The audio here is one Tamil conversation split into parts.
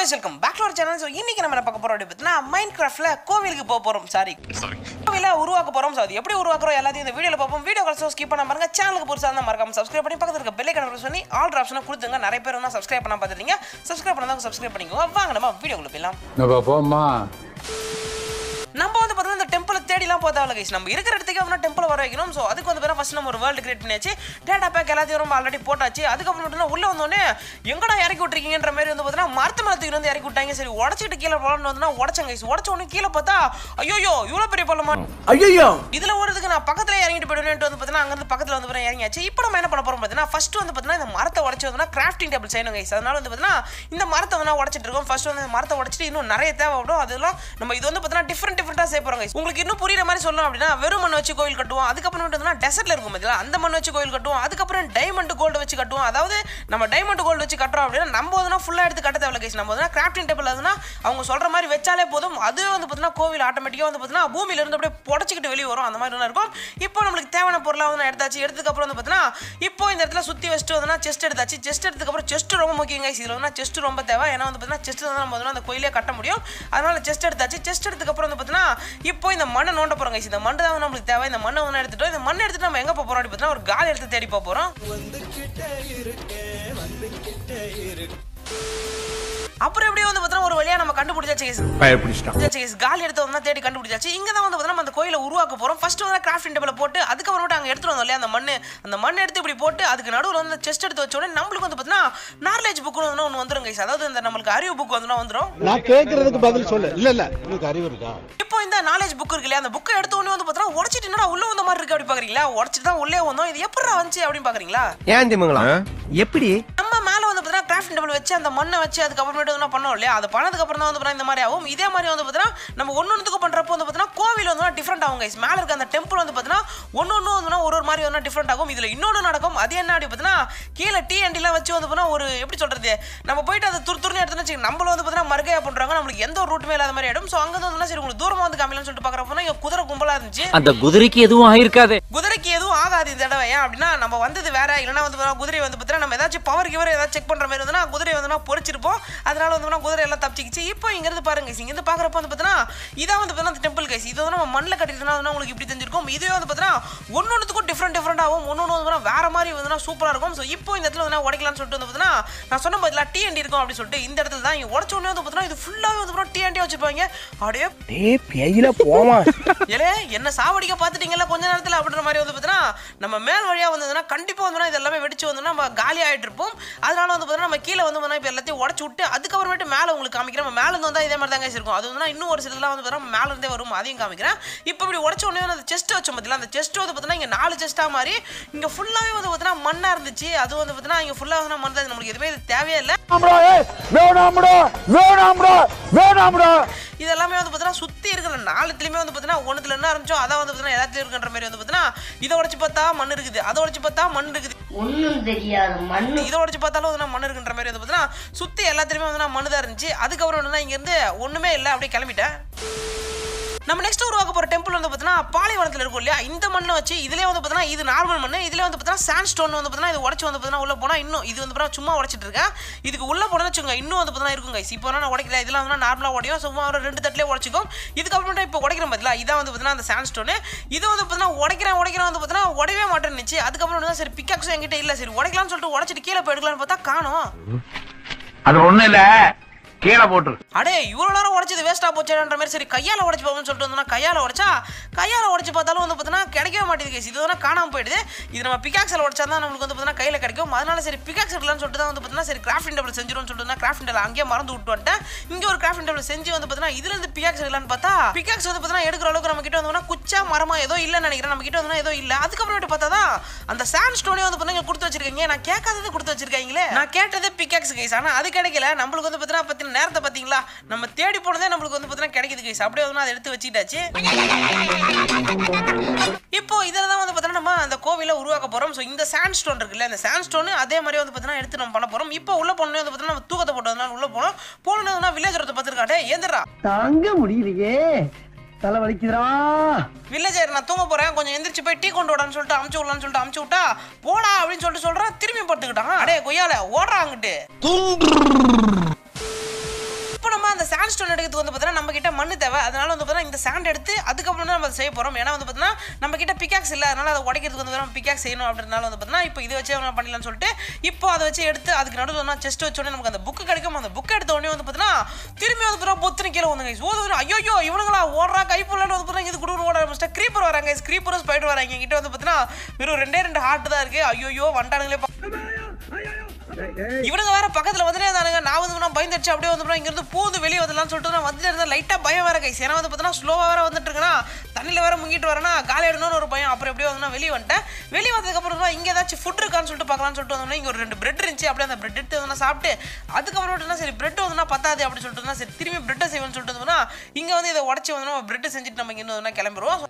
Guys welcome back to our channel so இன்னைக்கு நம்ம என்ன பார்க்க போறோம் அப்படி பார்த்தீங்கன்னா மைண்ட் கிராஃப்ட்ல கோவிலுக்கு போக போறோம் சாரி கோவில உருவாக்க போறோம் ஸோ அது எப்படி உருவாக்குறோம் எல்லாத்தையும் இந்த வீடியோல பார்ப்போம் வீடியோ கால்ஸோ ஸ்கிப் பண்ண பாருங்க சேனலுக்கு புதுசாக இருந்தால் மறக்காம சப்ஸ்கிரைப் பண்ணி பக்கத்துல இருக்க பெல்லை கணக்கு பண்ணி ஆல் ஆப்ஷனை கொடுத்துங்க நிறைய பேர் வந்து சப்ஸ்கிரைப் பண்ண பார்த்துருந்தீங்க சப்ஸ்கிரைப் பண்ணாதவங்க சப்ஸ்கிரைப் பண்ணிக்கோங்க வாங்க நம்ம வீடியோக்குள்ள போயிடலாம் நம்ம போம்மா நம்ம வந்து பார்த்தீங்கன்னா இந்த டெம்பிளை தேடிலாம் போதாவில் கைஸ் நம்ம இருக்கிற இடத்துக்கு வந்து டெம்பிள் வர வைக்கணும் ஸோ அதுக்கு வந்து பார்த்தா ஃபர்ஸ்ட் நம்ம ஒரு வேர்ல்டு கிரியேட் பண்ணியாச்சு டேட்டா பேக் எல்லாத்தையும் ரொம்ப ஆல்ரெடி போட்டாச்சு அதுக்கப்புறம் பார்த்தீங்கன்னா உள்ள வந்தோடனே எங்கடா இறக்கி விட்டுருக்கீங்கன்ற மாதிரி வந்து பார்த்தீங்கன்னா மரத்து மரத்துக்கு வந்து இறக்கி விட்டாங்க சரி உடச்சிட்டு கீழே போகலான்னு வந்து உடச்சேன் கைஸ் உடச்ச உடனே கீழே பார்த்தா ஐயோ இவ்வளோ பெரிய பள்ளமா ஐயோ இதுல ஓடுறதுக்கு நான் பக்கத்துல இறங்கிட்டு போயிடுவேன் வந்து பார்த்தீங்கன்னா அங்கிருந்து பக்கத்துல வந்து பாத்தீங்கன்னா இறங்கியாச்சு இப்போ நம்ம என்ன பண்ண போறோம் பார்த்தீங்கன்னா ஃபர்ஸ்ட் வந்து பார்த்தீங்கன்னா இந்த மரத்தை உடச்சி வந்து கிராஃப்டிங் டேபிள் செய்யணும் கைஸ் அதனால வந்து பார்த்தீங்கன்னா இந்த மரத்தை வந்து உடச்சிட்டு இருக்கோம் ஃபர்ஸ்ட் வந்து இந்த மரத்தை உடச்சிட்டு இன்னும் நிறைய தேவைப்படும் அதெல்லாம் நம்ம இது வந்து பார்த்தீங்கன்னா டிஃப்ரெண்ட் டிஃப்ரெண்டாக செய்ய போறோம் guys. உங்களுக்கு இன்னும் புரியுற மாதிரி சொல்லணும் அப்படின்னா வெறும் மண் வச்சு கோயில் கட்டுவோம் அதுக்கப்புறம் வந்து டெசர்ட்ல இருக்கும் பார்த்தீங்களா அந்த மண் வச்சு கோயில் கட்டுவோம் அதுக்கப்புறம் டைமண்ட் கோல்டு வச்சு கட்டுவோம் அதாவது நம்ம டைமண்ட் கோல்டு வச்சு கட்டுறோம் அப்படின்னா நம்ம வந்து ஃபுல்லா எடுத்து கட்ட தேவையில்ல கைஸ் நம்ம வந்து கிராஃப்டிங் டேபிள் அதுனா அவங்க சொல்ற மாதிரி வச்சாலே போதும் அதுவே வந்து பார்த்தீங்கன்னா கோவில் ஆட்டோமேட்டிக்காக வந்து பார்த்தீங்கன்னா பூமியில இருந்து அப்படியே புடச்சிக்கிட்டு வெளியே வரும் அந்த மாதிரி ஒன்று இருக்கும் இப்போ நம்மளுக்கு தேவையான பொருளாக வந்து நான் எடுத்தாச்சு எடுத்ததுக்கு அப்புறம் வந்து பார்த்தீங்கன்னா இப்போ இந்த இடத்துல சுற்றி வச்சுட்டு வந்து செஸ்ட் எடுத்தாச்சு செஸ்ட் எடுத்ததுக்கு அப்புறம் செஸ்ட் ரொம்ப முக்கியம் கைஸ் இதில் வந்து செஸ்ட் ரொம்ப தேவை ஏன்னா வந்து பார்த்தீங்கன்னா செஸ்ட் தான் நம்ம வந்து அந்த கோயிலே கட்ட முடியும் அதனால செஸ்ட் எடுத்தாச்சு செஸ்ட் எடுத்ததுக்கு அப்புறம் வந்து பார்த்தீங்கன்னா இப்போ இந்த மண்ணை நோண்ட போகிறோம் கைஸ் இந்த மண்ணு தான் வந்து நம்மளுக்கு தேவை இந்த மண்ணை வந்து எடுத்துட்டோம் இந்த மண்ணை எடுத்துட்டு நம்ம எங்கே போக போகிறோம் அப்படி பார்த்தீங்கன்னா ஒரு காலி எடுத்து தேடி போக போகிறோம் அப்புறம் எப்படியோ வந்து பார்த்தீங்கன்னா ஒரு வழியா நம்ம கண்டுபிடிச்சாச்சு guys. பயப்பிடிச்சிட்டான் கண்டுபிடிச்சாச்சு guys. காலி எடுத்து வந்து தேடி கண்டுபிடிச்சாச்சு இங்க தான் வந்து பார்த்தீங்கன்னா நம்ம அந்த கோயிலை உருவாக்க போறோம் ஃபர்ஸ்ட் வந்து கிராஃப்டிங் டேபிள் போட்டு அதுக்கப்புறமேட்டு அங்க எடுத்துட்டு வந்தோம் இல்லையா அந்த மண்ணு அந்த மண்ணை எடுத்து இப்படி போட்டு அதுக்கு நடுவில் வந்து செஸ்ட் எடுத்து வச்ச உடனே நம்மளுக்கு வந்து பார்த்தீங்கன்னா நாலேஜ் புக் வந்து ஒன்று வந்துரும் கைஸ் அதாவது இந்த நம்மளுக்கு அறிவு புக் வந்து வந்துரும் நான் கேக்குறதுக்கு பதில் சொல்லு இல்ல இல்ல உனக்கு அறிவு இருக்கா இப்போ இந்த நாலேஜ் புக் இருக்கு இல்லையா அந்த புக்கை எடுத்த உடனே வந்து பார்த்தீங்கன்னா உடச்சிட்டு என்னடா உள்ள வந்த மாதிரி இருக்கு அப்படி பாக்குறீங்களா உடச்சிட்டு தான் உள்ளே வந்தோம் இது எப்படா வந்துச்சு அப்படின்னு பாக்குறீங்களா ஏன் திமுங்களா எப்படி நம்ம மேல வந்து பார்த்தீங்கன்னா கிராஃப்ட் டேபிள் வச்சு அந்த மண்ணை வச்சு அதுக்கப்புறமேட்டு வந்து பண்ணோம் இல்லையா அது பண்ணதுக்கு அப்புறம் தான் வந்து பார்த்தீங்கன்னா இந்த மாதிரி ஆகும் இதே மாதிரி வந்து பார்த்தீங்கன்னா நம்ம ஒன்று ஒன்றுக்கு பண்றப்போ வந்து பார்த்தீங்கன்னா கோவில் வந்து டிஃப்ரெண்ட் ஆகும் கைஸ் மேல இருக்க அந்த டெம்பிள் வந்து பார்த்தீங்கன்னா ஒன்று ஒன்று வந்து ஒரு ஒரு மாதிரி வந்து டிஃப்ரெண்ட் ஆகும் இதுல இன்னொன்று நடக்கும் அது என்ன அப்படி பார்த்தீங்கன்னா கீழே டீ அண்டிலாம் வச்சு வந்து பார்த்தீங்கன்னா ஒரு எப்படி சொல்றது நம்ம போயிட்டு அதை துரு துருன்னு எடுத்துன்னு வச்சுக்கோங்க நம்மள வந்து பார்த்தீங்கன்னா மறுகையா பண்றாங்க நம்மளுக்கு எந்த ஒரு ரூட்டுமே இல்லாத மாதிரி ஆயிடும் ஸோ அங்கே வந்து சரி உங்களுக்கு தூரமா வந்து காமிக்கலாம்னு சொல்லிட்டு பார்க்குறப்போ இங்கே குதிரை கும்பலா இருந்துச்சு அந்த குதிரைக்கு எதுவும் ஆயிருக்காது குதிரைக்கு எதுவும் ஆகாது இந்த தடவை ஏன் அப்படின்னா நம்ம வந்தது வேற இல்லைன்னா வந்து பார்த்தா குதிரை வந்து பார்த்தீங்கன்னா நம்ம ஏதாச்சும் பவர் கிவர் ஏதாச்சும் செக் பண்ற மாதிரி வந்துன்னா குதிரை வந்து பொறிச்சிருப்போம் அதனால வந்து பார்த்தீங்கன்னா குதிரை எல்லாம் தப்பிச்சிக்கிச்சு இப்போ இங்கிருந்து பாருங்க இங்க இருந்து பாக்குறப்ப வந்து பார்த்தீங்கன்னா இதான் வந்து பார்த்தீங்கன்னா டெம்பிள் கைஸ் இது வந்து நம்ம மண்ணில் கட்டிட்டுனா வந்து உங்களுக்கு இப்படி தெரிஞ்சிருக்கும் இதுவே வந்து பார்த்தீங்கன்னா ஒன்று ஒன்றுத்துக்கும் டிஃப்ரெண்ட் டிஃப்ரெண்ட் ஆகும் ஒன்று ஒன்று வந்து வேற மாதிரி வந்து சூப்பராக இருக்கும் ஸோ இப்போ இந்த இடத்துல வந்து உடைக்கலாம்னு சொல்லிட்டு வந்து பார்த்தீங்கன்னா நான் சொன்ன பதிலாக டி அண்டி இருக்கும் அப்படின்னு சொல்லிட்டு இந்த இடத்துல தான் இங்கே உடச்ச உடனே வந்து பார்த்தீங்கன்னா இது ஃபுல்லாகவே வந்து டி அண்டி வச்சிருப்பாங்க அப்படியே ஏய் பேயில போமா ஏலே என்ன சாவடிக்க பார்த்துட்டீங்கல்ல கொஞ்ச நேரத்தில் அப்படின்ற மாதிரி வந்து பார்த்தீங்கன்னா நம்ம மேல் வழியாக வந்ததுன்னா கண்டிப்பாக வந்து இது எல்லாமே வெடிச்சு வந்தோம்னா நம்ம காலி ஆகிட்டு இருப்போம் அதனால வந்து பார்த்தீங்கன்னா நம்ம கீழே வந்து பார்த்தீங்கன்னா இப்போ எல்லாத்தையும் உடச்சு விட்டு அதுக்கப்புறமேட்டு மேலே உங்களுக்கு காமிக்கிறேன் நம்ம மேலே இருந்து வந்தால் இதே மாதிரி தாங்க இருக்கும் அது வந்து இன்னும் ஒரு சிலதெல்லாம் வந்து பார்த்தீங்கன்னா மேலே இருந்தே வரும் அதையும் காமிக்கிறேன் இப்போ இப்படி உடச்ச உடனே வந்து அந்த செஸ்ட் வச்சோம் பார்த்தீங்களா அந்த செஸ்ட் வந்து பார்த்தீங்கன்னா இங்கே நாலு செஸ்ட்டாக மாதிரி இங்கே ஃபுல்லாகவே வந்து பார்த்தீங்கன்னா மண்ணாக இருந்துச்சு அது வந்து பார்த்தீங்கன்னா இங்கே ஃபுல்லாக வந்து மண் தான் நம்மளுக்கு எதுவுமே இது தேவையே இல்லை வேணாம்டா வேணாம்டா வேணாம்டா இது எல்லாமே வந்து பார்த்தீங்கன்னா சுற்றி இருக்கிற நாலுத்துலையுமே வந்து பார்த்தீங்கன்னா ஒன்றுத்துல என்ன ஆரம்பிச்சோ அதான் வந்து பார்த்தீங்கன்னா எல்லாத்துலையும் இருக்குன்ற மாதிரி வந்து பார்த்தீங்கன்னா இதை உடச்சு பார்த்தா மண் இருக்குது அதை உடச்சு பார்த்தா மண் இருக்குது ஒன்றும் தெரியாது மண்ணு இதை உடச்சு பார்த்தாலும் வந்து மண் இருக்குன்ற மாதிரி வந்து பார்த்தீங்கன்னா சுற்றி எல்லாத்துலையுமே வந்து மண் தான் இருந்துச்சு அதுக்கப்புறம் வந்து இங்கேருந்து ஒன்றுமே இல்லை அப்படியே கிளம்பிட்டேன் நம்ம நெக்ஸ்ட் உருவாக்க போகிற டெம்பிள் வந்து பார்த்தீங்கன்னா பாலைவனத்தில் இருக்கும் இல்லையா இந்த மண்ணை வச்சு இதுலேயே வந்து பார்த்தீங்கன்னா இது நார்மல் மண் இதுலேயே வந்து பார்த்தீங்கன்னா சாண்ட் ஸ்டோன் வந்து பார்த்தீங்கன்னா இது உடச்சு வந்து பார்த்தீங்கன்னா உள்ள போனால் இன்னும் இது வந்து பார்த்தீங்கன்னா சும்மா உடச்சிட்டு இருக்கேன் இதுக்கு உள்ள போனோம்னு வச்சுக்கோங்க இன்னும் வந்து பார்த்தீங்கன்னா இருக்கும் guys. இப்போ நான் உடைக்கல இதெல்லாம் வந்து நார்மலாக உடையும் சும்மா ஒரு ரெண்டு தட்டிலே உடச்சிக்கும் இதுக்கப்புறமேட்டு இப்போ உடைக்கிறேன் பார்த்தீங்களா இதான் வந்து பார்த்தீங்கன்னா அந்த சாண்ட் ஸ்டோனு இது வந்து பார்த்தீங்கன்னா உடைக்கிறேன் உடைக்கிறேன் வந்து பார்த்தீங்கன்னா உடையவே மாட்டேன்னுச்சு அதுக்கப்புறம் வந்து சரி பிக்காக்ஸும் என்கிட்ட இல்லை சரி உடைக்கலாம்னு சொல்லிட்டு உடச்சிட்டு கீழே போய் எடுக்கலாம்னு பார்த்தா காணோம் அது ஒண்ணு இல்ல கீழே போட்டுரு அடே இவ்வளோ நேரம் உடைச்சது வேஸ்ட்டாக போச்சேன்ற மாதிரி சரி கையால் உடச்சு பார்ப்போம்னு சொல்லிட்டு வந்தோம்னா கையால் உடைச்சா கையால் உடச்சு பார்த்தாலும் வந்து பார்த்தீங்கன்னா கிடைக்கவே மாட்டேங்குது கேஸ் இது வந்து காணாமல் போயிடுது இது நம்ம பிகாக்ஸில் உடச்சா தான் நம்மளுக்கு வந்து பார்த்தீங்கன்னா கையில் கிடைக்கும் அதனால சரி பிகாக்ஸ் எடுக்கலாம்னு சொல்லிட்டு தான் வந்து பார்த்தீங்கன்னா சரி கிராஃப்டிங் டேபிள் செஞ்சிரும்னு சொல்லிட்டு தான் கிராஃப்டிங் டேபிள் அங்கேயே மறந்து விட்டு வந்துட்டேன் இங்கே ஒரு கிராஃப்டிங் டேபிள் செஞ்சு வந்து பார்த்தீங்கன்னா இதுல இருந்து பிகாக்ஸ் எடுக்கலாம்னு பார்த்தா பிகாக்ஸ் வந்து பார்த்தீங்கன்னா எடுக்கிற அளவுக்கு நம்ம கிட்ட வந்தோம்னா குச்சா மரமா ஏதோ இல்லைன்னு நினைக்கிறேன் நம்ம கிட்ட வந்து ஏதோ இல்லை அதுக்கப்புறமேட்டு பார்த்தா தான் அந்த சாண்ட் ஸ்டோனே வந்து பார்த்தீங்கன்னா கொடுத்து வச்சிருக்கீங்க நான் கேட்காதது கொடுத்து வச்சிருக்கீங்களே நான் கேட்டது பிகாக்ஸ் கைஸ் ஆனால் அது கிடைக்கல நம்மளுக்கு வந்து பார்த்தீங்கன்னா பத்தின நேரத்தை பார்த்தீங்களா நம்ம தேடி போனதே நம்மளுக்கு வந்து பார்த்தீங்கன்னா கிடைக்குது கைஸ் அப்படியே வந்து அதை எடுத்து வச்சுக்கிட்டாச்சு இப்போ இதில் தான் வந்து பார்த்தீங்கன்னா நம்ம அந்த கோவிலை உருவாக்க போகிறோம் ஸோ இந்த சாண்ட் ஸ்டோன் இருக்குல்ல இந்த சாண்ட் ஸ்டோன் அதே மாதிரி வந்து பார்த்தீங்கன்னா எடுத்து நம்ம பண்ண போகிறோம் இப்போ உள்ள போனே வந்து பார்த்தீங்கன்னா நம்ம தூக்கத்தை போட்டதுனால உள்ள போனோம் போனதுனா வில்லேஜ் ஒருத்த பார்த்துருக்காட்டே ஏந்திரா தாங்க முடியலையே தலை வலிக்குதுடா வில்லேஜர் நான் தூங்க போறேன் கொஞ்சம் எந்திரிச்சு போய் டீ கொண்டு விடான்னு சொல்லிட்டு அமுச்சு விடலான்னு சொல்லிட்டு அமுச்சு விட்டா போடா அப்படின்னு சொல்லிட்டு சொல்றேன் திரும்பி படுத்துக்கிட்டான் அடே கொய்யால ஓடுறா அங்கிட்டு உடைக்கிறதுக்கு வந்து பார்த்தீங்கன்னா நம்ம கிட்ட மண்ணு தேவை அதனால வந்து பார்த்தீங்கன்னா இந்த சாண்ட் எடுத்து அதுக்கப்புறம் தான் நம்ம அதை செய்ய போகிறோம் ஏன்னா வந்து பார்த்தீங்கன்னா நம்ம கிட்ட பிகாக்ஸ் இல்லை அதனால அதை உடைக்கிறதுக்கு வந்து நம்ம பிகாக்ஸ் செய்யணும் அப்படின்றனால வந்து பார்த்தீங்கன்னா இப்போ இதை வச்சு நம்ம பண்ணிடலாம்னு சொல்லிட்டு இப்போ அதை வச்சு எடுத்து அதுக்கு நடுவில் வந்து செஸ்ட் வச்சோடனே நமக்கு அந்த புக்கு கிடைக்கும் அந்த புக் எடுத்த உடனே வந்து பார்த்தீங்கன்னா திரும்பி வந்து பார்த்தீங்கன்னா பொத்துன்னு கீழே வந்து கைஸ் ஓது ஐயோ இவனுங்களா ஓடுறா கைப்புள்ளன்னு வந்து பார்த்தீங்கன்னா இது குடுக்குற ஓட ஆரம்பிச்சிட்டா க்ரீப்பர் வராங்க ஸ்க்ரீப்பரும் ஸ்பைடர் வராங்க என்கிட்ட வந்து பார்த்தீங்கன்னா வெறும் ரெண்டே ரெண்டு ஹார்ட் தான் இருக்கு ஐயோ வண்டானுங்களே பா- இவனுங்க வேற பக்கத்துல வந்துட்டே இருந்தானுங்க நான் வந்து நான் பயந்துச்சு அப்படியே வந்து இங்க இருந்து பூந்து வெளியே வந்துடலாம்னு சொல்லிட்டு நான் வந்துட்டு இருந்தேன் லைட்டா பயம் வேற கைஸ் ஏன்னா வந்து பார்த்தீங்கன்னா ஸ்லோவா வேற வந்துட்டு இருக்கேனா தண்ணியில வேற முங்கிட்டு வரேனா காலி ஆடணும்னு ஒரு பயம் அப்புறம் எப்படியோ வந்து நான் வெளியே வந்துட்டேன் வெளியே வந்ததுக்கு அப்புறம் தான் இங்க ஏதாச்சும் ஃபுட் இருக்கான்னு சொல்லிட்டு பார்க்கலாம்னு சொல்லிட்டு வந்தோம்னா இங்க ஒரு ரெண்டு பிரெட் இருந்துச்சு அப்படியே அந்த பிரெட் எடுத்து வந்து நான் சாப்பிட்டு அதுக்கப்புறம் வந்து சரி பிரெட் வந்து பத்தாது அப்படின்னு சொல்லிட்டு இருந்தா சரி திரும்பி பிரெட்டை செய்வேன்னு சொல்லிட்டு வந்தோம்னா இங்க வந்து இதை உடச்சி வந்து நம்ம பிரெட் செஞ்சுட்டு நம்ம இங்க இருந்து வந்து கிளம்பிடுவோம்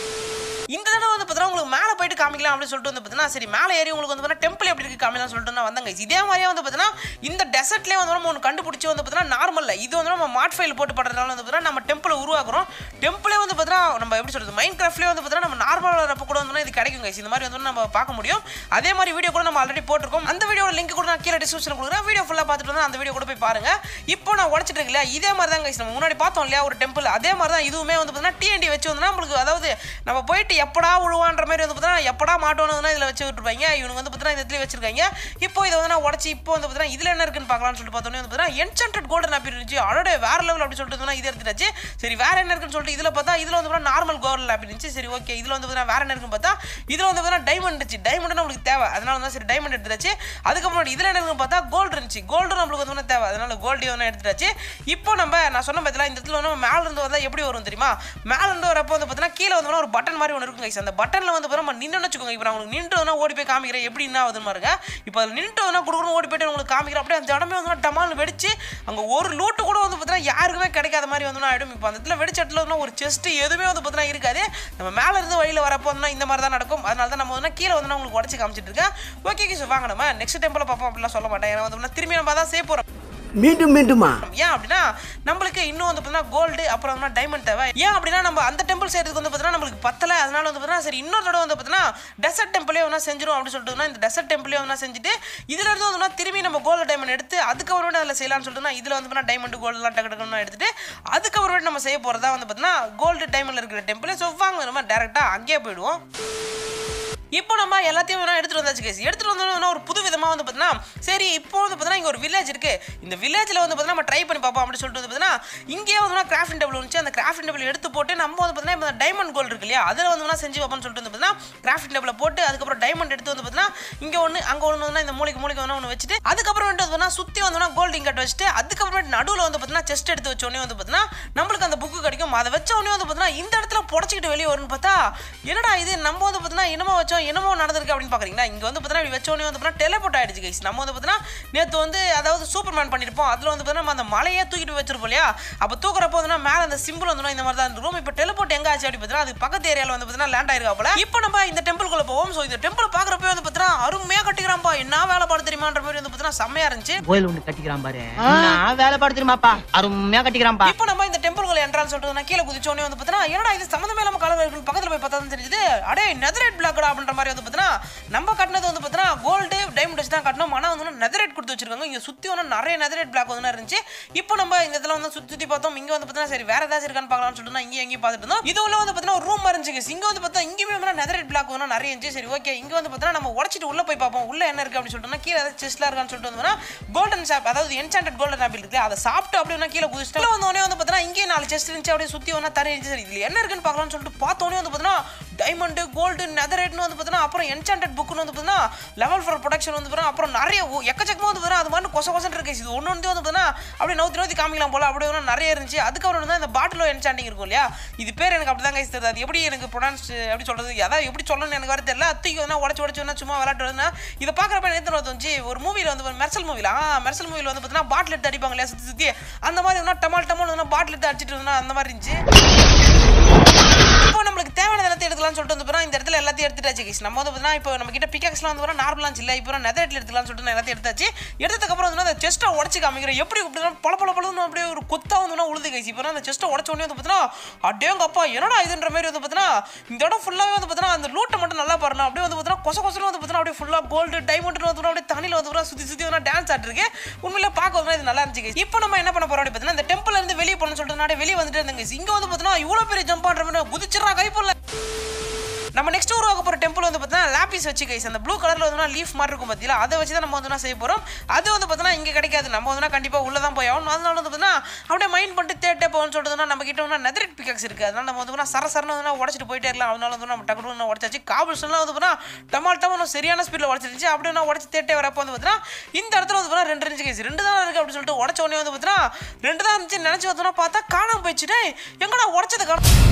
இந்த தடவை வந்து பார்த்தீங்கன்னா உங்களுக்கு மேலே போயிட்டு காமிக்கலாம் அப்படின்னு சொல்லிட்டு வந்து பார்த்தீங்கன்னா சரி மேலே ஏறி உங்களுக்கு வந்து பார்த்தீங்கன்னா டெம்பிள் எப்படி இருக்கு காமிக்கலாம் சொல்லிட்டு நான் வந்தாங்க இதே மாதிரியே வந்து பார்த்தீங்கன்னா இந்த டெசர்ட்லேயே வந்து நம்ம ஒன்று கண்டுபிடிச்சி வந்து பார்த்தீங்கன்னா நார்மல்ல இது வந்து நம்ம மாட் ஃபைல் போட்டு பண்ணுறதுனால வந்து பார்த்தீங்கன்னா நம்ம டெம்பிளை உருவாக்குறோம் டெம்பிளே வந்து பார்த்தீங்கன்னா நம்ம எப்படி சொல்றது மைண்ட் கிராஃப்ட்லேயே வந்து பார்த்தீங்கன்னா நம்ம நார்மலாக வரப்போ கூட வந்து இது கிடைக்கும் guys. இந்த மாதிரி வந்து நம்ம பார்க்க முடியும் அதே மாதிரி வீடியோ கூட நம்ம ஆல்ரெடி போட்டிருக்கோம் அந்த வீடியோட லிங்க் கூட நான் கீழே டிஸ்கிரிப்ஷன் கொடுக்குறேன் வீடியோ ஃபுல்லாக பார்த்துட்டு வந்து அந்த வீடியோ கூட போய் பாருங்க இப்போ நான் உடச்சிட்டு இருக்கல இதே மாதிரி தான் guys நம்ம முன்னாடி பார்த்தோம் இல்லையா ஒரு டெம்பிள் அதே மாதிரி தான் இதுவுமே வந்து பார்த்தீங்கன்னா டிஎன்டி வச்சு வந்து நம்மளுக்கு அதாவது நம்ம போயிட்டு எப்படா உழுவான்ற மாதிரி வந்து பார்த்தீங்கன்னா எப்படா மாட்டோன்னு இதில் வச்சு விட்டுருப்பாங்க இவனுக்கு வந்து பார்த்தீங்கன்னா இந்த இடத்துல வச்சிருக்காங்க இப்போ இதை வந்து நான் உடச்சி இப்போ வந்து பார்த்தீங்கன்னா இதில் என்ன இருக்குன்னு பார்க்கலாம்னு சொல்லிட்டு பார்த்தோன்னே வந்து பார்த்தீங்கன்னா என்சன்டட் கோல்டன் ஆப்பிள் இருந்துச்சு அடோட வேற லெவல் அப்படி சொல்லிட்டு வந்து இது எடுத்துட்டாச்சு சரி வேற என்ன இருக்குன்னு சொல்லிட்டு இதில் பார்த்தா இதில் வந்து பார்த்தீங்கன்னா நார்மல் கோல்டன் ஆப்பிள் இருந்துச்சு சரி ஓகே இதில் வந்து பார்த்தீங்கன்னா வேற என்ன இருக்குன்னு பார்த்தா இதில் வந்து பார்த்தீங்கன்னா டைமண்ட் இருந்துச்சு டைமண்ட் நம்மளுக்கு தேவை அதனால வந்து சரி டைமண்ட் எடுத்துட்டாச்சு அதுக்கப்புறம் இதில் என்ன இருக்குன்னு பார்த்தா கோல்டு இருந்துச்சு கோல்டு நம்மளுக்கு வந்து பார்த்தீங்கன்னா தேவை அதனால கோல்டு வந்து எடுத்துட்டாச்சு இப்போ நம்ம நான் சொன்ன பார்த்தீங்களா இந்த இடத்துல வந்து நம்ம மேல இருந்து வந்தால் எப்படி வரும் தெரியுமா மேல இருந்து வரப்போ வந்து பார்த்தீங்கன்னா கீழே வந்து ஒரு பட்டன் மாதிரி ஒன்று இருக்கும் guys. அந்த பட்டனில் வந்து பார்த்தீங்கன்னா நம்ம நின்று வச்சுக்கோங்க இப்போ நான் உங்களுக்கு நின்று வந்து ஓடி போய் காமிக்கிறேன் எப்படி என்ன ஆகுதுன்னு பாருங்க இப்போ அதில் நின்று வந்து கொடுக்கணும் ஓடி போயிட்டு உங்களுக்கு காமிக்கிறேன் அப்படியே அந்த இடமே வந்து டமால் வெடிச்சு அங்கே ஒரு லூட்டு கூட வந்து பார்த்தீங்கன்னா யாருக்குமே கிடைக்காத மாதிரி வந்து ஆகிடும் இப்போ அந்த இடத்துல வெடிச்ச இடத்துல வந்து ஒரு செஸ்ட் எதுவுமே வந்து பார்த்தீங்கன்னா இருக்காது நம்ம மேலே இருந்து வழியில் வரப்போ வந்து இந்த மாதிரி தான் நடக்கும் அதனால தான் நம்ம வந்து கீழே வந்து நான் உங்களுக்கு உடச்சி காமிச்சிட்டு இருக்கேன் ஓகே கிஷ் வாங்க நம்ம நெக்ஸ்ட் டெம்பிள் பார்ப்போம் அப்படிலாம் சொல்ல மாட்டேன் ஏன்னா வந்து பார்த்தீங்கன்னா திரும்பி நம்ம தான் செய்ய போகிறோம் மீண்டும் மீண்டுமா ஏன் அப்படின்னா நம்மளுக்கு இன்னும் வந்து பார்த்தீங்கன்னா கோல்டு அப்புறம் வந்து டைமண்ட் தேவை ஏன் அப்படின்னா நம்ம அந்த டெம்பிள் செய்யறதுக்கு வந்து பார்த்தீங்கன்னா நம்மளுக்கு பத்தல அதனால வந்து பார்த்தீங்கன்னா சரி இன்னொரு தடவை வந்து பார்த்தீங்கன்னா டெசர்ட் டெம்பிளே வந்து செஞ்சிரும் அப்படின்னு சொல்லிட்டு இந்த டெசர்ட் டெம்பிளே வந்து செஞ்சுட்டு இதுல இருந்து வந்து திரும்பி நம்ம கோல்டு டைமண்ட் எடுத்து அதுக்கப்புறம் அதில் செய்யலாம்னு சொல்லிட்டு இதுல வந்து பார்த்தீங்கன்னா டைமண்ட் கோல்டுலாம் டக்கு டக்குன்னு எடுத்துட்டு அதுக்கப்புறம் நம்ம செய்ய போறதா வந்து பார்த்தீங்கன்னா கோல்டு டைமண்ட்ல இருக்கிற டெம்பிள் ஸோ வாங்க நம்ம டேரெக்டா அங்கேயே போயிடுவோம் இப்போ நம்ம எல்லாத்தையும் வேணா எடுத்துட்டு வந்தாச்சு கேஸ் எடுத்துட்டு வந்தோம்னா ஒரு புது விதமா வந்து பார்த்தீங்கன்னா சரி இப்போ வந்து பார்த்தீங்கன்னா இங்க ஒரு வில்லேஜ் இருக்கு இந்த வில்லேஜ்ல வந்து பார்த்தீங்கன்னா நம்ம ட்ரை பண்ணி பார்ப்போம் அப்படின்னு சொல்லிட்டு வந்து பார்த்தீங்கன்னா இங்கேயே வந்து கிராஃப்டிங் டேபிள் வந்துச்சு அந்த கிராஃப்டிங் டேபிள் எடுத்து போட்டு நம்ம வந்து பார்த்தீங்கன்னா இப்போ டைமண்ட் கோல்டு இருக்கு இல்லையா அதில் வந்து வேணா செஞ்சு பார்ப்போம்னு சொல்லிட்டு வந்து பார்த்தீங்கன்னா கிராஃப்டிங் டேபிள் போட்டு அதுக்கப்புறம் டைமண்ட் எடுத்து வந்து பார்த்தீங்கன்னா இங்க ஒன்று அங்க ஒன்று வந்து இந்த மூளைக்கு மூளைக்கு வந்து ஒன்று வச்சுட்டு அதுக்கப்புறம் வந்து பார்த்தீங்கன்னா சுத்தி வந்து கோல்டு இங்கட் வச்சுட்டு அதுக்கப்புறம் நடுவில் வந்து பார்த்தீங்கன்னா செஸ்ட் எடுத்து வச்ச உடனே வந்து பார்த்தீங்கன்னா நம்மளுக்கு அந்த புக்கு கிடைக்கும் அதை வச்ச உடனே வந்து பார்த்தீங்கன்னா இந்த இடத்துல புடச்சிக்கிட்டு வெளியே வரும்னு பார்த்தா என்னடா இது நம்ம வந்து பார்த்தீங்கன்னா என்னமோ வச்சோம் என்னமோ நடந்திருக்கு அப்படின்னு பார்க்குறீங்களா இங்கே வந்து பார்த்தீங்கன்னா இப்படி வச்ச உடனே வந்து பார்த்தீங்கன்னா டெலிபோர்ட் ஆயிடுச்சு கைஸ் நம்ம வந்து பார்த்தீங்கன்னா நேற்று வந்து அதாவது சூப்பர்மேன் பண்ணியிருப்போம் அதில் வந்து பார்த்தீங்கன்னா நம்ம அந்த மலையே தூக்கிட்டு போய் வச்சிருப்போம் இல்லையா அப்போ தூக்குறப்போ வந்து மேலே அந்த சிம்பிள் வந்து இந்த மாதிரி தான் ரூம் இப்போ டெலிபோர்ட் எங்க ஆச்சு அப்படி பார்த்தீங்கன்னா அது பக்கத்து ஏரியாவில் வந்து பார்த்தீங்கன்னா லேண்ட் ஆயிருக்காப்புல இப்போ நம்ம இந்த டெம்பிள்குள்ள போவோம் ஸோ இந்த டெம்பிள் பார்க்குறப்ப வந்து பார்த்தீங்கன்னா அருமையாக கட்டிக்கிறான்ப்பா என்ன வேலை பாடு தெரியுமான்ற மாதிரி வந்து பார்த்தீங்கன்னா செம்மையா இருந்துச்சு கோயில் ஒண்ணு கட்டிக்கிறான் பாரு நான் வேலை பாடு தெரியுமாப்பா அருமையா கட்டிக்கிறான்ப்பா இப்போ நம்ம இந்த டெம்பிள்குள்ள என்ட்ரான்னு சொல்லிட்டு நான் கீழே குதிச்சோடனே வந்து பார்த்தீங்கன்னா என்னடா இது சம்மந்தமே இல்லாம கலர் இருக்கு பக்கத்தில் போய் பார்த்தா தான் தெரிஞ்சது அடே நெதரேட் பிளாக்டா அப்படின்ற மாதிரி வந்து பார்த்தீங்கன்னா நம்ம கட்டினது வந்து பார்த்தீங்கன்னா கோல்டு டைமண்ட் வச்சு தான் கட்டணும் ஆனால் வந்து நெதரேட் கொடுத்து வச்சிருக்காங்க இங்கே சுற்றி வந்து நிறைய நெதரேட் பிளாக் வந்து இருந்துச்சு இப்போ நம்ம இந்த இடத்துல வந்து சுற்றி சுற்றி பார்த்தோம் இங்கே வந்து பார்த்தீங்கன்னா சரி வேற ஏதாச்சும் இருக்கான்னு பார்க்கலாம்னு சொல்லிட்டு நான் இங்கே எங்கேயும் பார்த்துட்டு இருந்தோம் இது உள்ள வந்து பார்த்தீங்கன்னா ஒரு ரூம் இருந்துச்சு இங்கே வந்து பார்த்தா இங்கேயுமே வந்து நெதரேட் பிளாக் வந்து நிறைய இருந்துச்சு சரி ஓகே இங்கே வந்து பார்த்தீங்கன்னா நம்ம உடச்சிட்டு உள்ள போய் பார்ப்போம் உள்ள என்ன இருக்கு அப்படின்னு சொல்லிட்டு கீழே ஏதாவது செஸ்ட்லாம் இருக்கான்னு சொல்லிட்டு வந்தோம்னா கோல்டன் சாப் அதாவது என்சாண்டட் கோல்டன் ஆப்பிள் இருக்கு அதை சாப்பிட்டு அப்படியே வந்து கீழே குதிச்சுட்டு உள்ள வந்தோடனே வந்து பார்த்தீங்கன்னா இங்கேயே நாலு செஸ்ட் இருந்துச்சு அப்படியே சுற்றி ஒன்றா தர இருந்துச்சு சரி இதில் என்ன இருக்குன்னு பார்க்கலாம்னு சொல்லிட்டு பார்த்தோன்னே வந்து பார்த்தீங்கன்னா டைமண்டு கோல்டு நெதரேட்னு வந்து பார்த்தீங்கன்னா அப்புறம் என்சாண்டட் புக்குன்னு வந்து பார்த்தீங்கன்னா லெவல் ஃபார் ப்ரொடக்ஷன் வந்து பார்த்தீங்கன்னா அப்புறம் நிறைய ஒ- எக்கச்சக்கமாக வந்து பார்த்தீங்கன்னா அது மாதிரி கொச கொசன் இருக்கு இது ஒன்று வந்து வந்து பார்த்தீங்கன்னா அப்படியே நவுத்தி நவுத்தி காமிக்கலாம் போல அப்படியே வந்து நிறைய இருந்துச்சு அதுக்கப்புறம் வந்து இந்த பாட்டிலோ என்சாண்டிங் இருக்கும் இல்லையா இது பேர் எனக்கு அப்படி தான் கைஸ் தெரியுது அது எப்படி எனக்கு ப்ரொனன்ஸ் எப்படி சொல்றது அதாவது எப்படி சொல்லணும்னு எனக்கு வர தெரியல அத்தைக்கு வந்து உடச்சு உடச்சு வந்து சும்மா விளையாட்டு வந்து இதை பார்க்குறப்ப நேற்று வந்துச்சு ஒரு மூவியில் வந்து மெர்சல் மூவில ஆ மெர்சல் மூவியில் வந்து பார்த்தீங்கன்னா பாட்டில் எடுத்து அடிப்பாங்க இல்லையா சுற்றி சுற்றி அந்த மாதிரி வந்து டமால் டமால் வந்து பாட்டில் எடுத்து அடிச்சிட்டு இருந்தா அந்த மாதிரி இருந்துச்சு இப்போ நம்மளுக்கு தேவையான இடத்தை எடுத்து எடுத்துக்கலாம்னு சொல்லிட்டு வந்து பார்த்தீங்கன்னா இந்த இடத்துல எல்லாத்தையும் எடுத்துட்டாச்சு கைஸ் நம்ம வந்து பார்த்தீங்கன்னா இப்போ நம்ம கிட்ட பிக்காக்ஸ்லாம் வந்து பார்த்தீங்கன்னா நார்மலாக இல்லை இப்போ நெதரேட்டில் எடுத்துக்கலாம்னு சொல்லிட்டு நான் எல்லாத்தையும் எடுத்தாச்சு எடுத்ததுக்கப்புறம் வந்து அந்த செஸ்ட்டை உடச்சி காமிக்கிறேன் எப்படி இப்படி பல பல பழம் அப்படியே ஒரு கொத்தா வந்து உழுது கைஸ் இப்போ அந்த செஸ்ட்டை உடச்ச உடனே வந்து பார்த்தீங்கன்னா அடேங்கப்பா என்னடா இதுன்ற மாதிரி வந்து பார்த்தீங்கன்னா இந்த இடம் ஃபுல்லாகவே வந்து பார்த்தீங்கன்னா அந்த லூட்டை மட்டும் நல்லா பாருங்க அப்படியே வந்து பார்த்தீங்கன்னா கொச கொசன்னு வந்து பார்த்தீங்கன்னா அப்படியே ஃபுல்லாக கோல்டு டைமண்ட் வந்து பார்த்தீங்கன்னா அப்படியே தண்ணியில் வந்து பார்த்தீங்கன்னா சுற்றி சுற்றி வந்து டான்ஸ் ஆட்டிருக்கு உண்மையிலே பார்க்க வந்து இது நல்லா இருந்துச்சு guys. இப்போ நம்ம என்ன பண்ண போறோம் அப்படி பார்த்தீங்கன்னா இந்த டெம்பிள் இருந்து வெளியே போகணும்னு சொல்லிட்டு நான் வெளியே வந்துட்டு இருந்தேங்க இங்கே வந்து பார்த்தீங்கன்னா இவ்வளோ பெரிய ஜம்ப் பண்ணுற மாதிரி குதிச்சிடறா கைப்பொருள் நம்ம நெக்ஸ்ட் உருவாக்க போகிற டெம்பிள் வந்து பார்த்தீங்கன்னா லாபிஸ் வச்சு கைஸ் அந்த ப்ளூ கலரில் வந்து லீஃப் மாதிரி இருக்கும் பார்த்தீங்களா அதை வச்சு தான் நம்ம வந்து செய்ய போகிறோம் அது வந்து பார்த்தீங்கன்னா இங்கே கிடைக்காது நம்ம வந்து கண்டிப்பாக உள்ளே தான் போய் ஆகணும் அதனால வந்து பார்த்தீங்கன்னா அப்படியே மைண்ட் பண்ணிட்டு தேட்டே போகணும்னு சொல்லிட்டு நம்ம கிட்ட வந்து நெதரிட் பிகாக்ஸ் இருக்குது அதனால நம்ம வந்து சர சரன்னு வந்து உடச்சிட்டு போயிட்டே இருக்கலாம் அதனால வந்து நம்ம டக்குனு உடச்சாச்சு காபிள்ஸ்லாம் வந்து பார்த்தீங்கன்னா டமால் டமால் சரியான ஸ்பீடில் உடச்சிருந்துச்சு அப்படியே நான் உடச்சி தேட்டே வரப்போ வந்து பார்த்தீங்கன்னா இந்த இடத்துல வந்து பார்த்தீங்கன்னா ரெண்டு இருந்துச்சு கேஸ் ரெண்டு தான் இருக்குது அப்படின்னு சொல்லிட்டு உடச்ச உடனே வந்து பார்த்தீங்கன்னா ரெண்டு தான் இருந்துச்சு நினச்சி பார்த்தோன்னா பார்த்தா காணாம போயிடுச்சு டேய், எங்கடா உடச்சது காணும்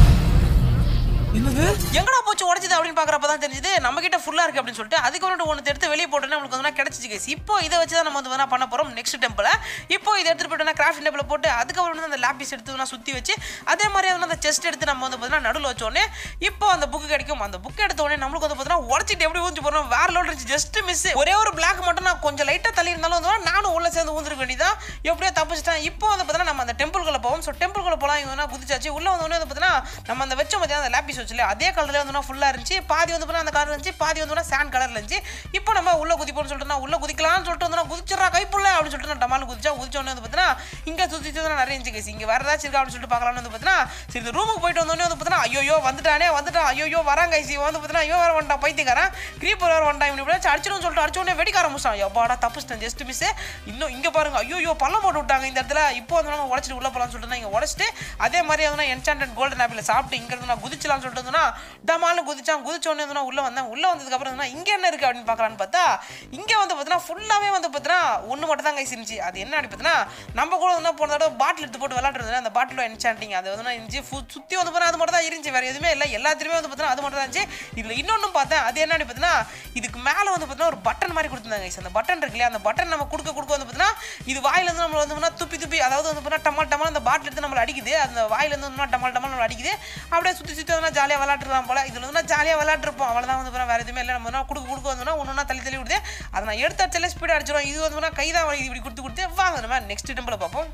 எங்கடா போச்சு உடச்சது அப்படின்னு பார்க்குறப்ப தான் தெரிஞ்சது நம்ம கிட்ட ஃபுல்லாக இருக்குது அப்படின்னு சொல்லிட்டு அதுக்கப்புறம் ஒன்று எடுத்து வெளியே போட்டோன்னா நம்மளுக்கு வந்து கிடைச்சிச்சு கேஸ் இப்போ இதை வச்சு தான் நம்ம வந்து வேணா பண்ண போகிறோம் நெக்ஸ்ட் டெம்பிள் இப்போ இதை எடுத்துட்டு போயிட்டோம்னா கிராஃப்ட் டெம்பிள் போட்டு அதுக்கப்புறம் வந்து அந்த லாபிஸ் எடுத்து நான் சுற்றி வச்சு அதே மாதிரி வந்து அந்த செஸ்ட் எடுத்து நம்ம வந்து பார்த்தீங்கன்னா நடுவில் வச்சோடனே இப்போ அந்த புக்கு கிடைக்கும் அந்த புக் எடுத்த உடனே நம்மளுக்கு வந்து பார்த்தீங்கன்னா உடச்சிட்டு எப்படி ஊஞ்சி போகிறோம் வேற லோட் இருந்துச்சு ஜஸ்ட் மிஸ் ஒரே ஒரு பிளாக் மட்டும் நான் கொஞ்சம் லைட்டாக தள்ளி இருந்தாலும் வந்து நானும் உள்ள சேர்ந்து ஊந்துருக்க வேண்டியதான் எப்படியோ தப்பிச்சிட்டேன் இப்போ வந்து பார்த்தீங்கன்னா நம்ம அந்த டெம்பிள்குள்ளே போவோம் ஸோ டெம்பிள்குள்ளே போகலாம் இவங்க குதிச்சாச்சு உள்ள வந்து உடனே வந்து பார்த்தீங்கன்னா நம்ம அந்த வச்ச மத்தியம் அந்த லாபிஸ் வச்சுல அதே கலர்ல வந்து ஃபுல்லாக இருந்துச்சு பாதி வந்து பார்த்தீங்கன்னா அந்த கலர் இருந்துச்சு பாதி வந்து சாண்ட் கலர்ல இருந்துச்சு இப்போ நம்ம உள்ள குதிப்போம்னு சொல்லிட்டு நான் உள்ள குதிக்கலாம்னு சொல்லிட்டு வந்து நான் குதிச்சிடறா கைப்புள்ள அப்படின்னு சொல்லிட்டு நான் டமால் குதிச்சா குதிச்ச உடனே வந்து பார்த்தீங்கன்னா இங்கே சுற்றி சுற்றி நிறைய இருந்துச்சு கேஸ் இங்கே வேற ஏதாச்சும் இருக்கா அப்படின்னு சொல்லிட்டு பார்க்கலாம்னு வந்து பார்த்தீங்கன்னா சரி இந்த ரூமுக்கு போயிட்டு வந்தோடனே வந்து பார்த்தீங்கன்னா ஐயோ வந்துட்டானே வந்துட்டான் ஐயோ வராங்க ஐசி வந்து பார்த்தீங்கன்னா ஐயோ வேற வந்துட்டான் பைத்தியக்காரன் கிரீப்பர் வேற வந்துட்டான் இப்படி இப்படி அடிச்சிடும் சொல்லிட்டு அடிச்ச உடனே வெடிக்க ஆரம்பிச்சான் எப்பாடா தப்புச்சிட்டேன் ஜஸ்ட் மிஸ் இன்னும் இங்கே பாருங்க ஐயோ பள்ளம் போட்டு விட்டாங்க இந்த இடத்துல இப்போ வந்து நம்ம உடச்சிட்டு உள்ள போகலாம்னு சொல்லிட்டு இங்கே உடச்சிட்டு அதே மாதிரி வந்து என்சாண்டட் கோல்டன் ஆப்பிள் சாப்பிட்டு இங்க இருந்து நான் குதிச்சலாம்னு சொல்லிட்டு வந்தோம்னா டமால்னு குதிச்சான் குதிச்ச உடனே வந்து நான் உள்ள வந்தேன் உள்ள வந்ததுக்கு அப்புறம் வந்து இங்க என்ன இருக்கு அப்படின்னு பார்க்கலான்னு பார்த்தா இங்க வந்து பார்த்தீங்கன்னா ஃபுல்லாவே வந்து பார்த்தீங்கன்னா ஒன்று மட்டும் தான் கைஸ் இருந்துச்சு அது என்ன அப்படி பார்த்தீங்கன்னா நம்ம கூட வந்து போன தடவை பாட்டில் எடுத்து போட்டு விளாட்டுருந்தேன் அந்த பாட்டில் என்சாண்டிங் அது வந்து இருந்துச்சு ஃபு- சுத்தி வந்து பார்த்தா அது மட்டும் தான் இருந்துச்சு வேற எதுவுமே இல்லை எல்லாத்துலேயுமே வந்து பார்த்தீங்கன்னா அது மட்டும் தான் இருந்துச்சு இதுல இன்னொன்னும் பார்த்தேன் அது என்ன அப்படி பார்த்தீங்கன்னா இதுக்கு மேலே வந்து பார்த்தீங்கன்னா ஒரு பட்டன் மாதிரி கொடுத்துருந்தாங்க guys. அந்த பட்டன் இருக்கு இல்லையா அந்த பட்டன் நம்ம கொடுக்க கொடுக்க வந்து பார்த்தீங்கன்னா இது வாயில இருந்து நம்ம வந்து பார்த்தீங்கன்னா துப்பி துப்பி அதாவது வந்து பார்த்தீங்கன்னா டமால் டமால் அந்த பாட்டில் எடுத்து நம்மளை அடிக்குது அந்த வாயில இருந்து வந்து டமால் டமால் நம்மளை அடிக்குது அப்படியே சுற்றி சுற்றி வந்து ஜாலியாக விளாட்டுருக்கலாம் போல இதில் வந்து ஜாலியாக விளாட்டுருப்போம் அவ்வளோதான் வந்து பார்த்தீங்கன்னா வேற எதுவுமே இல்லை நம்ம வந்து கொடுக்க கொடுக்க வந்தோம்னா ஒன்று தள்ளி தள்ளி விடுது அதை நான் எடுத்து அடிச்சாலே ஸ்பீடாக அடிச்சிடும் இது வந்து பார்த்தீங்கன்னா கைதான் வலி இப்படி கொடுத்து கொடுத்து வாங்க நம்ம நெக்ஸ்ட் டெம்பிளை பார்ப்போம்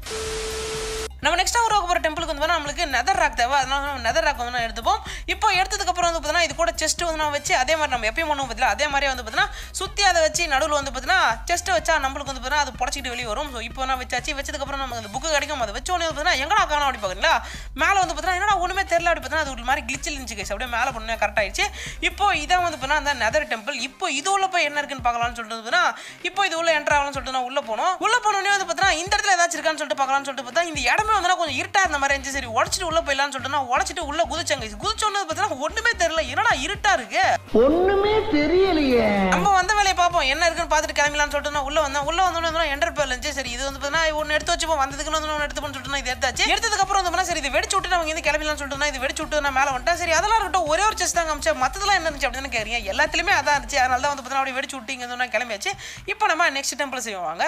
நம்ம நெக்ஸ்ட்டாக உருவாக்க போகிற டெம்பிளுக்கு வந்து பார்த்தா நம்மளுக்கு நெதர் ராக் தேவை அதனால நம்ம நெதர் ராக் வந்து நான் எடுத்துப்போம் இப்போ எடுத்ததுக்கப்புறம் வந்து பார்த்தீங்கன்னா இது கூட செஸ்ட் வந்து நான் வச்சு அதே மாதிரி நம்ம எப்பயும் பண்ணுவோம் பார்த்தீங்களா அதே மாதிரி வந்து பார்த்தீங்கன்னா சுற்றி அதை வச்சு நடுவில் வந்து பார்த்தீங்கன்னா செஸ்ட்டை வச்சா நம்மளுக்கு வந்து பார்த்தீங்கன்னா அது புடச்சிட்டு வெளியே வரும் ஸோ இப்போ நான் வச்சாச்சு வச்சதுக்கப்புறம் நமக்கு அந்த புக்கு கிடைக்கும் அதை வச்ச உடனே வந்து பார்த்தீங்கன்னா எங்கடா காணும் அப்படி பார்க்குறீங்களா மேலே வந்து பார்த்தீங்கன்னா என்னடா ஒன்றுமே தெரியல அப்படி பார்த்தீங்கன்னா அது ஒரு மாதிரி கிளிச்சில் இருந்துச்சு guys. அப்படியே மேலே பண்ண கரெக்ட் ஆயிடுச்சு இப்போ இதான் வந்து பார்த்தீங்கன்னா அந்த நெதர் டெம்பிள் இப்போ இது உள்ள போய் என்ன இருக்குன்னு பார்க்கலாம்னு சொல்லிட்டு வந்து பார்த்தீங்கன்னா இப்போ இது உள்ள என்ட்ரு ஆகலாம்னு சொல்லிட்டு நான் உள்ள போனோம் உள்ள போனோடனே வந்து பார்த்தீங்கன்னா இந்த இடத்துல ஏதாச்சும் இருக்கான்னு சொல்லிட்டு பார்க்கலாம்னு சொல்லிட்டு பார்த்தா இந்த இடமே வந்து கொஞ்சம் இருட்டா இருந்த மாதிரி இருந்துச்சு சரி உடச்சிட்டு உள்ள போயிடலாம்னு சொல்லிட்டு நான் உடச்சிட்டு உள்ள குதிச்சாங்க குதிச்சோன்னு பார்த்தீங்கன்னா ஒண்ணுமே தெரியல என்னடா இருட்டா இருக்கு ஒண்ணுமே தெரியலையே நம்ம வந்த வேலையை பார்ப்போம் என்ன இருக்குன்னு பார்த்துட்டு கிளம்பலாம்னு சொல்லிட்டு நான் உள்ள வந்தேன் உள்ள வந்தோடனே என்டர் பேர் இருந்துச்சு சரி இது வந்து பார்த்தீங்கன்னா ஒன்று எடுத்து வச்சுப்போம் வந்ததுக்கு வந்து ஒன்று எடுத்து சொல்லிட்டு நான் இது எடுத்தாச்சு எடுத்ததுக்கு அப்புறம் வந்து சரி இது வெடிச்சு விட்டு நம்ம இருந்து கிளம்பலாம்னு சொல்லிட்டு நான் இது வெடிச்சு விட்டு நான் மேலே வந்துட்டேன் சரி அதெல்லாம் இருக்கட்டும் ஒரே ஒரு செஸ் தான் காமிச்சேன் மற்றதெல்லாம் என்ன இருந்துச்சு அப்படின்னு கேட்குறீங்க எல்லாத்துலேயுமே அதான் இருந்துச்சு அதனால தான் வந்து பார்த்தீங்கன்னா அப்படியே வெடிச்சு விட்டு இங்கே வந்து நான் கிளம்பியாச்சு இப்போ நம்ம நெக்ஸ்ட் டெம்பிள் செய்வோம் வாங்க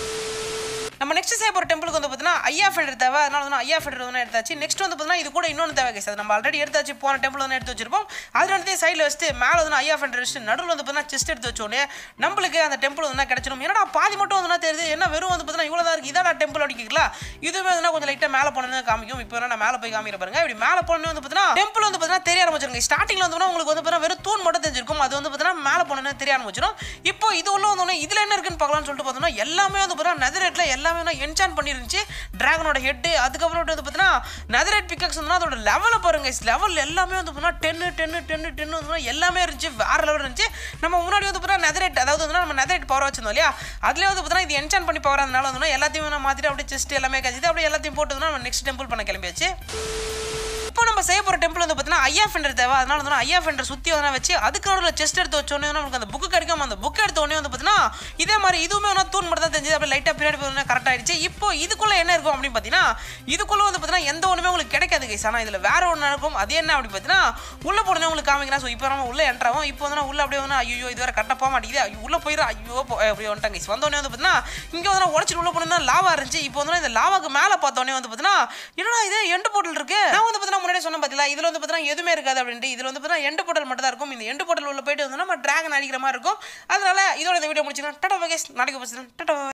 நம்ம நெக்ஸ்ட் செய்ய போகிற டெம்பிளுக்கு வந்து பார்த்தீங்கன்னா ஐயா ஃபெடர் தேவை அதனால வந்து ஐயா ஃபெடர் வந்து எடுத்தாச்சு நெக்ஸ்ட் வந்து பார்த்தீங்கன்னா இது கூட இன்னொன்று தேவை கேஸ் அது நம்ம ஆல்ரெடி எடுத்தாச்சு போன டெம்பிள் வந்து எடுத்து வச்சிருப்போம் அது ரெண்டுத்தையும் சைடில் வச்சுட்டு மேலே வந்து ஐயா ஃபெடர் வச்சுட்டு நடுவில் வந்து பார்த்தீங்கன்னா செஸ்ட் எடுத்து வச்சோடனே நம்மளுக்கு அந்த டெம்பிள் வந்து கிடைச்சிடும் என்னடா பாதி மட்டும் வந்து தெரியுது என்ன வெறும் வந்து பார்த்தீங்கன்னா இவ்வளோ தான் இருக்குது இதாடா டெம்பிள் அப்படி கேட்கலாம் இதுவே வந்து கொஞ்சம் லைட்டாக மேலே போனது காமிக்கும் இப்போ நான் மேலே போய் காமிக்கிற பாருங்க இப்படி மேலே போனே வந்து பார்த்தீங்கன்னா டெம்பிள் வந்து பார்த்தீங்கன்னா தெரிய ஆரம்பிச்சிருங்க ஸ்டார்டிங்கில் வந்து பார்த்தீங்கன்னா உங்களுக்கு வந்து பார்த்தீங்கன்னா வெறும் தூண் மட்டும் தெரிஞ்சிருக்கும் அது வந்து பார்த்தீங்கன்னா மேலே போனோன்னே தெரிய ஆரம்பிச்சிடும் இப்போ இது உள்ள வந்தோடனே இதில் என்ன இருக்குன்னு பார்க்கலாம்னு சொல்லிட்டு பார்த்தோம்னா எல்லாமே வந்து பார்த்தீங்கன்னா நெதரேட்டில் எல்லாமே வந்து என்சான் பண்ணிருந்துச்சு டிராகனோட ஹெட்டு அதுக்கப்புறம் வந்து பார்த்தீங்கன்னா நெதரேட் பிக்கக்ஸ் வந்து அதோட லெவலை பாருங்க லெவல் எல்லாமே வந்து பார்த்தீங்கன்னா டென்னு டென்னு டென்னு டென்னு வந்து எல்லாமே இருந்துச்சு வேற லெவல் இருந்துச்சு நம்ம முன்னாடி வந்து பார்த்தீங்கன்னா நெதரேட் அதாவது வந்து நம்ம நெதரேட் பவர் வச்சிருந்தோம் இல்லையா அதுலேயே வந்து பார்த்தீங்கன்னா இது என்சான் பண்ணி பவர் அதனால வந்து எல்லாத்தையும் நான் மாற்றிட்டு அப்படியே செஸ்ட் எல்லாமே கழிச்சு அப்படியே எல்லாத்தையும் போட்டு வந்து நம்ம நெக்ஸ்ட் டெம்பிள் பண்ண கிளம்பியாச்சு இப்போ நம்ம செய்ய போகிற டெம்பிள் வந்து பார்த்தீங்கன்னா ஐயா ஃபெண்டர் தேவை அதனால வந்து ஐயா ஃபெண்டர் சுற்றி வந்து வச்சு அதுக்கு நடுவில் செஸ்ட் எடுத்து வச்சோடனே நமக்கு அந்த புக்கு கிடைக்கும் அந்த புக் எடுத்த உடனே வந்து பார்த்தீங்கன்னா இதே மாதிரி இதுவுமே வந்து தூண் மட்டும் தான் தெரிஞ்சது அப்படியே லைட்டாக பின்னாடி போய் கரெக்ட் ஆயிடுச்சு இப்போ இதுக்குள்ளே என்ன இருக்கும் அப்படின்னு பார்த்தீங்கன்னா இதுக்குள்ளே வந்து பார்த்தீங்கன்னா எந்த ஒன்றுமே உங்களுக்கு கிடைக்காது கைஸ் ஆனால் இதில் வேற ஒன்று இருக்கும் அது என்ன அப்படி பார்த்தீங்கன்னா உள்ளே போனதே உங்களுக்கு காமிக்கிறேன் ஸோ இப்போ நம்ம உள்ளே என்ட்ராகும் இப்போ வந்து நான் உள்ளே அப்படியே வந்து ஐயோ இது வேறு கரெக்டாக போக மாட்டேங்குது ஐயோ, உள்ளே போயிடும் ஐயோ போ அப்படியே வந்துட்டாங்க கைஸ் வந்தோடனே வந்து பார்த்தீங்கன்னா இங்கே வந்து நான் உடச்சிட்டு உள்ளே போனோம்னா லாவா இருந்துச்சு இப்போ வந்து இந்த லாவாக்கு மேலே பார்த்தோன்னே வந்து பார்த்தீங்கன்னா என்னடா இது எண்டு போர்ட்டல் இருக்கு நான் வந்து பார்த்தீங்கன்னா முன்னாடி சொன்ன பார்த்தீங்களா இதில் வந்து பார்த்தீங்கன்னா எதுவுமே இருக்காது அப்படின்ட்டு இதில் வந்து பார்த்தீங்கன்னா எண்டு போர்ட்டல் மட்டும் தான் இருக்கும் இந்த எண்டு போர்ட்டல் உள்ள போயிட்டு வந்தோம்னா நம்ம டிராகன் அடிக்கிற மாதிரி இருக்கும் அதனால இதோட இந்த வீடியோ முடிச்சுக்கலாம் டாடா பகேஷ் நாளைக்கு பேசுகிறேன் டாடா